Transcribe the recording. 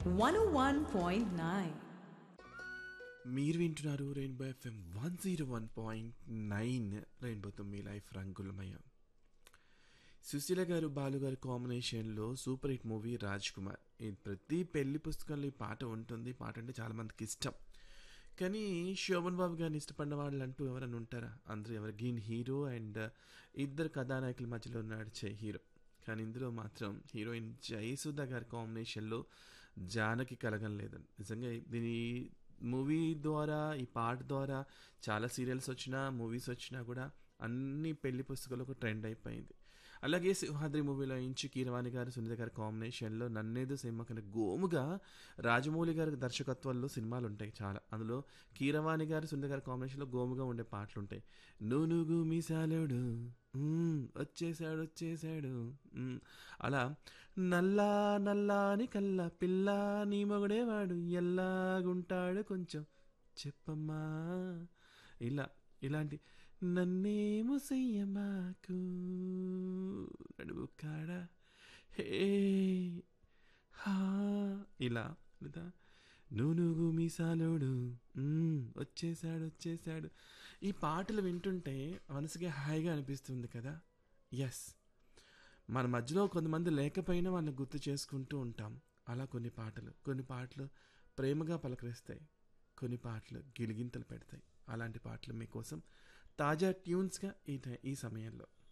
101.9. మీరు వింటున్నారు rainbow FM one zero one point nine రెయిన్బోతో మీ లైఫ్ రంగులమయ సుశీల గారు బాలు గారు కాంబినేషన్లో super hit movie Raj Kumar ఈ ప్రతి పెళ్లి పుస్తకంలో ఈ పాట ఉంటుంది ఈ పాట అంటే చాలా మందికి ఇష్టం కానీ శోభన్ బాబు గారిని ఇష్టపడిన వాళ్ళు అంటూ ఎవరైనా ఉంటారా అందరూ ఎవరు గీన్ హీరో అండ్ ఇద్దరు కథానాయకుల మధ్యలో నడిచే హీరో కానీ ఇందులో మాత్రం హీరోయిన్ జయసుధ గారి కాంబినేషన్లో జానకి కలగం లేదండి నిజంగా దీని మూవీ ద్వారా ఈ పాట ద్వారా చాలా సీరియల్స్ వచ్చినా మూవీస్ వచ్చినా కూడా అన్ని పెళ్లి పుస్తకాలకు ట్రెండ్ అయిపోయింది అలాగే సింహాద్రి మూవీలో ఇంచు కీరవాణి గారు సునీత గారి కాంబినేషన్లో నన్నేదో సినిమా కన్నా గోముగా రాజమౌళి గారి దర్శకత్వంలో సినిమాలు ఉంటాయి చాలా అందులో కీరవాణి గారు సునీత గారి కాంబినేషన్లో గోముగా ఉండే పాటలు ఉంటాయి నూనుగు మీసాలోడు మ్మ్, వచ్చేసాడు వచ్చేసాడు మ్మ్. అలా నల్లా నల్లాని కల్ల పిల్ల నీ మొగడేవాడు ఎల్లాగుంటాడు కొంచెం చెప్పమ్మా ఇలా ఇలాంటి నన్నేమో చెయ్యమాకు నడువు కాడా హే హా ఇలా లేదా నూనుగు మీసాలోడు మ్మ్, వచ్చేసాడు వచ్చేసాడు ఈ పాటలు వింటుంటే మనసుకి హాయిగా అనిపిస్తుంది కదా ఎస్ మన మధ్యలో కొంతమంది లేకపోయినా వాళ్ళని గుర్తు చేసుకుంటూ ఉంటాం అలా కొన్ని పాటలు కొన్ని పాటలు ప్రేమగా పలకరిస్తాయి కొన్ని పాటలు గిలిగింతలు పెడతాయి అలాంటి పాటలు మీకోసం తాజా ట్యూన్స్గా ఈ టై- ఈ సమయంలో